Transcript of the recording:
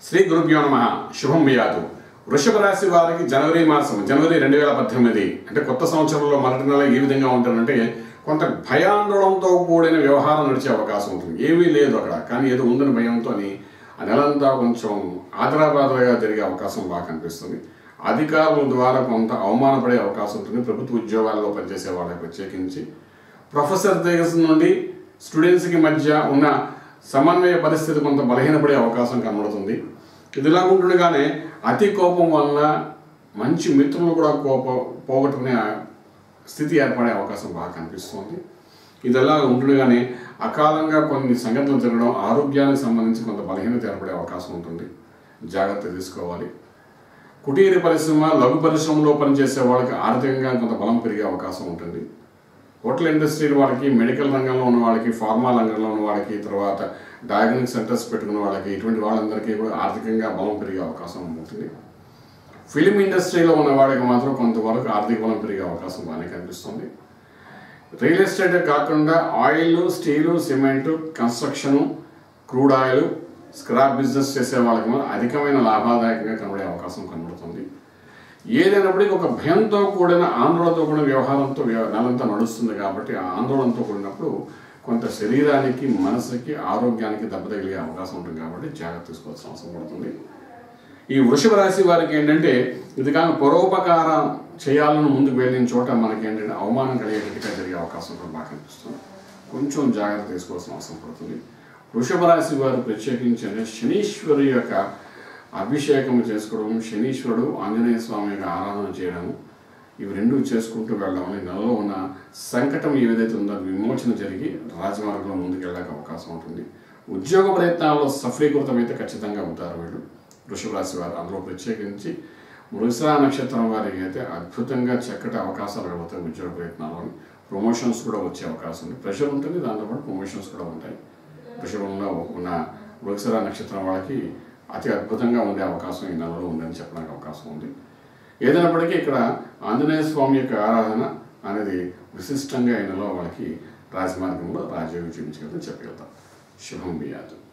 శ్రీ గురుభ్యో నమ శుభం వ్యాధు వృషభ రాశి వారికి జనవరి మాసం జనవరి రెండు వేల పద్దెనిమిది అంటే కొత్త సంవత్సరంలో మొదటి నెల ఏ విధంగా ఉంటుందంటే కొంత భయాందోళనతో కూడిన వ్యవహారం నడిచే అవకాశం ఉంటుంది ఏమీ లేదు అక్కడ కానీ ఏదో ఉందని భయంతో ఆ నెలంతా కొంచెం ఆదరాబాదగా జరిగే అవకాశం బాగా కనిపిస్తుంది అధికారుల ద్వారా కొంత అవమానపడే అవకాశం ఉంటుంది ప్రభుత్వ ఉద్యోగాల్లో పనిచేసే వాళ్ళకి ప్రత్యేకించి ప్రొఫెసర్ దగ్గర నుండి స్టూడెంట్స్కి మధ్య ఉన్న సమన్వయ పరిస్థితి కొంత బలహీనపడే అవకాశం కనబడుతుంది ఇదిలా ఉంటుండగానే అతి కోపం వల్ల మంచి మిత్రులు కూడా కోప పోగొట్టుకునే స్థితి ఏర్పడే అవకాశం బాగా కనిపిస్తుంది ఇదిలా ఉంటుండగానే అకాలంగా కొన్ని సంఘటనలు జరగడం ఆరోగ్యానికి సంబంధించి కొంత బలహీనత ఏర్పడే అవకాశం ఉంటుంది జాగ్రత్త తీసుకోవాలి కుటీర పరిశ్రమ లఘు పరిశ్రమలో పనిచేసే వాళ్ళకి ఆర్థికంగా కొంత బలం పెరిగే అవకాశం ఉంటుంది హోటల్ ఇండస్ట్రీ వాళ్ళకి మెడికల్ రంగంలో ఉన్న వాళ్ళకి ఫార్మా రంగంలో ఉన్న వాళ్ళకి తర్వాత డయాగ్నోస్టిక్ సెంటర్స్ పెట్టుకున్న వాళ్ళకి ఇటువంటి వాళ్ళందరికీ కూడా ఆర్థికంగా బలం పెరిగే అవకాశం ఉంటుంది ఫిలిం ఇండస్ట్రీలో ఉన్న వాళ్ళకి మాత్రం కొంతవరకు ఆర్థిక బలం పెరిగే అవకాశం బాగానే కనిపిస్తుంది రియల్ ఎస్టేట్ కాకుండా oil steel cement construction crude oil scrap business చేసే వాళ్ళకి మాత్రం అధికమైన లాభదాయకంగా కనబడే అవకాశం కనబడుతుంది ఏదైనప్పటికీ ఒక భయంతో కూడిన ఆందోళనతో కూడిన వ్యవహారంతో వ్య- నెలంతా నడుస్తుంది కాబట్టి ఆ ఆందోళనతో కూడినప్పుడు కొంత శరీరానికి మనసుకి ఆరోగ్యానికి దెబ్బ తగిలే అవకాశం ఉంటుంది కాబట్టి జాగ్రత్త తీసుకోవాల్సిన అవసరం పడుతుంది ఈ వృషభ రాశి వారికి ఏంటంటే ఇది కానీ పరోపకారం చేయాలని ముందుకు వెళ్ళిన చోట మనకి ఏంటంటే అవమానం కలిగేటట్టుగా జరిగే అవకాశం కూడా బాగా కనిపిస్తుంది కొంచెం జాగ్రత్త తీసుకోవాల్సిన అవసరం పడుతుంది వృషభ రాశి వారు ప్రత్యేకించి అంటే శనీశ్వరు యొక్క అభిషేకం చేసుకోవడం శనీశ్వరుడు ఆంజనేయ స్వామి యొక్క ఆరాధన చేయడము ఇవి రెండు చేసుకుంటూ వెళ్ళడం వల్ల ఈ నెలలో ఉన్న సంకటం ఏదైతే ఉందో అది విమోచన జరిగి రాజమార్గంలో ముందుకు వెళ్ళడానికి అవకాశం ఉంటుంది ఉద్యోగ ప్రయత్నాల్లో సఫలీకృతమైతే ఖచ్చితంగా అవుతారు వీళ్ళు వృషభ రాశి వారు అందులో ప్రత్యేకించి మృగశిర నక్షత్రం వారికి అయితే అద్భుతంగా చక్కటి అవకాశాలు కలుగుతాయి ఉద్యోగ ప్రయత్నాల్లో ప్రమోషన్స్ కూడా వచ్చే అవకాశం ఉంది ప్రెషర్ ఉంటుంది దాంతోపాటు ప్రమోషన్స్ కూడా ఉంటాయి వృషభంలో ఉన్న మృగశిర నక్షత్రం వాళ్ళకి అతి అద్భుతంగా ఉండే అవకాశం ఈ నెలలో ఉందని చెప్పడానికి అవకాశం ఉంది ఏదైనప్పటికీ ఇక్కడ ఆంజనేయ స్వామి యొక్క ఆరాధన అనేది విశిష్టంగా ఈ నెలలో వాళ్ళకి రాజమార్గంలో రాజయోగి చూపించగలని చెప్పగలుగుతాం శుభం బియాదు